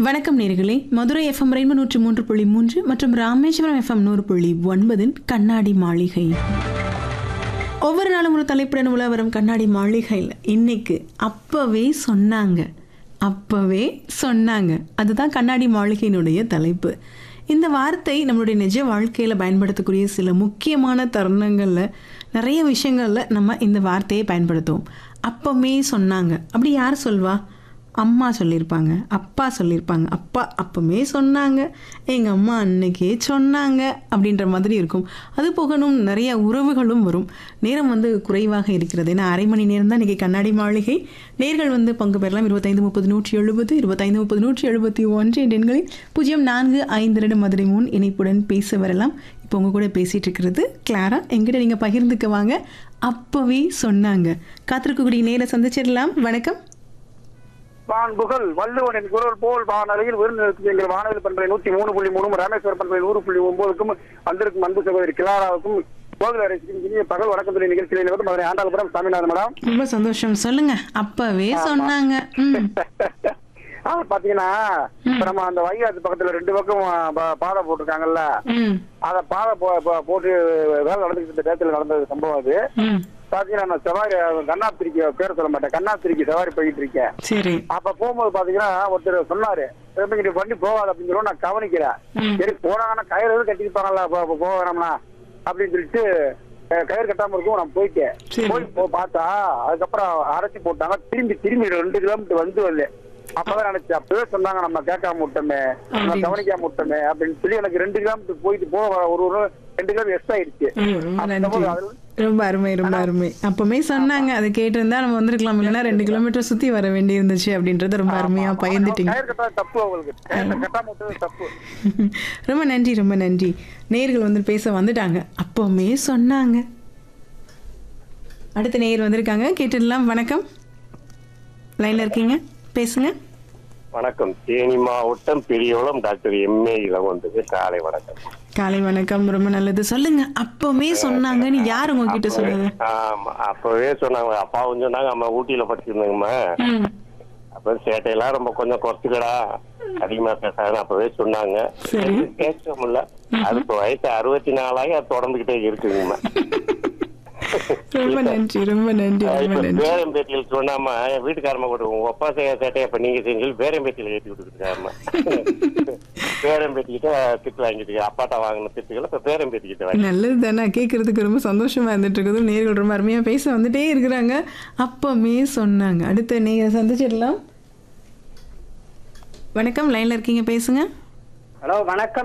வணக்கம் நேர்களே Madurai FM rainbow நூற்றி மூன்று புள்ளி மூன்று மற்றும் ராமேஸ்வரம் எஃப்எம் நூறு புள்ளி ஒன்பதின் கண்ணாடி மாளிகை ஒவ்வொரு நாளும் ஒரு தலைப்புடன் உலா வரும் கண்ணாடி மாளிகையில் இன்னைக்கு அப்பவே சொன்னாங்க அப்பவே சொன்னாங்க அதுதான் கண்ணாடி மாளிகையினுடைய தலைப்பு இந்த வார்த்தை நம்மளுடைய நிஜ வாழ்க்கையில் பயன்படுத்தக்கூடிய சில முக்கியமான தருணங்களில் நிறைய விஷயங்களில் நம்ம இந்த வார்த்தையை பயன்படுத்துவோம் அப்பமே சொன்னாங்க அப்படி யார் சொல்வா அம்மா சொல்லியிருப்பாங்க அப்பா சொல்லியிருப்பாங்க அப்பா அப்பமே சொன்னாங்க எங்கள் அம்மா அன்னைக்கே சொன்னாங்க அப்படின்ற மாதிரி இருக்கும் அது போகணும் நிறைய உறவுகளும் வரும் நேரம் வந்து குறைவாக இருக்கிறது ஏன்னா அரை மணி நேரம் தான் இன்றைக்கி கண்ணாடி மாளிகை நேர்கள் வந்து பங்கு பெறலாம் இருபத்தைந்து முப்பது நூற்றி எழுபது இருபத்தைந்து முப்பது நூற்றி எழுபத்தி ஒன்று என்ற எண்களில் பூஜ்ஜியம் நான்கு ஐந்து ரெண்டு மதுரை மூணு இணைப்புடன் பேச வரலாம் இப்போ உங்க கூட பேசிட்டு இருக்கிறது கிளாரா எங்கிட்ட நீங்கள் பகிர்ந்துக்க வாங்க அப்பவே சொன்னாங்க காத்திருக்கக்கூடிய நேரம் சந்திச்சிடலாம் வணக்கம் வான்புகள் வள்ளுவனின் குரல் போல் வானலையில் விருந்தினருக்கு எங்கள் வானவில் பண்பை நூத்தி மூணு புள்ளி மூணு ராமேஸ்வர பண்பை நூறு புள்ளி ஒன்பதுக்கும் வந்திருக்கும் அன்பு சகோதரி கிளாராவுக்கும் கோகுல அரசுக்கும் இனிய பகல் வணக்கத்துறை நிகழ்ச்சியில் வந்து மதுரை ஆண்டாளபுரம் சாமிநாதன் மேடம் ரொம்ப சந்தோஷம் சொல்லுங்க அப்பவே சொன்னாங்க ம் ஆ, பாத்தீங்கன்னா இப்ப நம்ம அந்த வைகாத்து பக்கத்துல ரெண்டு பக்கம் பா- பாதை போட்டிருக்காங்கல்ல ம் அத பாதை போ- போ- போட்டு வேலை நடந்துட்டு இருந்த நேரத்தில் நடந்தது சம்பவம் அது ம் பாத்தீங்கன்னா நான் சவாரி கண்ணாத்திரிக்கு பேர் சொல்ல மாட்டேன் கண்ணாத்திரிக்கு சவாரி போயிட்டு இருக்கேன் சரி அப்ப போகும்போது பாத்தீங்கன்னா ஒருத்தர் சொன்னாரு "திரும்ப வண்டி போகாது அப்படின்னு சொல்லி நான் கவனிக்கிறேன் ம். சரி போனாங்கன்னா கயிறு எதுவும் கட்டிருப்பாங்கல்ல அப்ப- அப்ப போக வேணாம்னா அப்படின்னு சொல்லிட்டு அஹ், கயிறு கட்டாம இருக்கும் நான் போயிட்டேன் சரி. போய் போ- பார்த்தா அதுக்கப்புறம் அரைச்சி போட்டாங்க திரும்பி திரும்பி ரெண்டு கிலோமீட்டர் வந்து வரல அப்பதான் நினைச்சேன் அப்பவே சொன்னாங்க நம்ம கேட்காம விட்டோமே நம்ம அப்படின்னு. கவனிக்காம விட்டோமே அப்படின்னு சொல்லி எனக்கு ரெண்டு கிலோமீட்டர் போயிட்டு போக வர ஒரு ஒரு ரெண்டு கிலோமீட்டர் எக்ஸ்ட்ரா ஆயிடுச்சு ம், ரொம்ப அப்ப நன்றி போது அது- ரொம்ப அருமை ரொம்ப அருமை அப்பமே சொன்னாங்க அதை கேட்டிருந்தா நம்ம வந்திருக்கலாம் இல்லைன்னா ரெண்டு கிலோமீட்டர் சுத்தி வர வேண்டி இருந்துச்சு அப்படின்றத ரொம்ப அருமையா பகிர்ந்துட்டீங்க கயிறு கட்டாத தப்பு அவங்களுக்கு கயிறு கட்டாம விட்டது தப்பு ரொம்ப நன்றி ரொம்ப நன்றி நேர்கள் வந்து பேச வந்துட்டாங்க அப்போமே சொன்னாங்க அடுத்த நேயர் வந்திருக்காங்க கேட்டுடலாம் வணக்கம் லைன்ல இருக்கீங்க பேசுங்க வணக்கம் தேனி மாவட்டம் பெரியகுளம் டாக்டர் எம்ஏ இளவந்தது காலை வணக்கம் காலை வணக்கம் ரொம்ப நல்லது சொல்லுங்க அப்போமே சொன்னாங்கன்னு யார் உங்ககிட்ட சொன்னது ஆமா அப்பவே சொன்னாங்க அப்பாவும் சொன்னாங்க அம்மா ஊட்டியில படிச்சிருந்தாங்கம்மா ம் அப்ப சேட்டையெல்லாம் ரொம்ப கொஞ்சம் குறைச்சிக்கடா அதிகமா பேசாதுன்னு அப்பவே சொன்னாங்க சரி. கேட்க முடியல அது இப்போ வயசு அறுபத்தி நாலாகி அது தொடர்ந்துகிட்டே இருக்குங்கம்மா ரொம்ப நன்றி ரொம்ப நன்றி ரொம்ப இப்ப நன்றி பேரம்பேட்டியில் சொன்னாமா என் வீட்டுக்காரமா கூட உங்க அப்பா செய்ய சேட்டையை இப்ப நீங்க செஞ்சு பேரம்பேட்டியில் ஏற்றி விட்டுருக்காருமா பேரம்பேட்டிக்கிட்ட திட்டு வாங்கிட்டு அப்பாட்ட வாங்கின திட்டுகளை இப்ப பேரம்பேட்டிக்கிட்ட வாங்கி நல்லது தானே கேட்கறதுக்கு ரொம்ப சந்தோஷமா இருந்துட்டு இருக்குது நேர்கள் ரொம்ப அருமையா பேச வந்துட்டே இருக்கிறாங்க அப்பமே சொன்னாங்க அடுத்த நீங்க சந்திச்சிடலாம் வணக்கம் லைன்ல இருக்கீங்க பேசுங்க ஹலோ வணக்கம்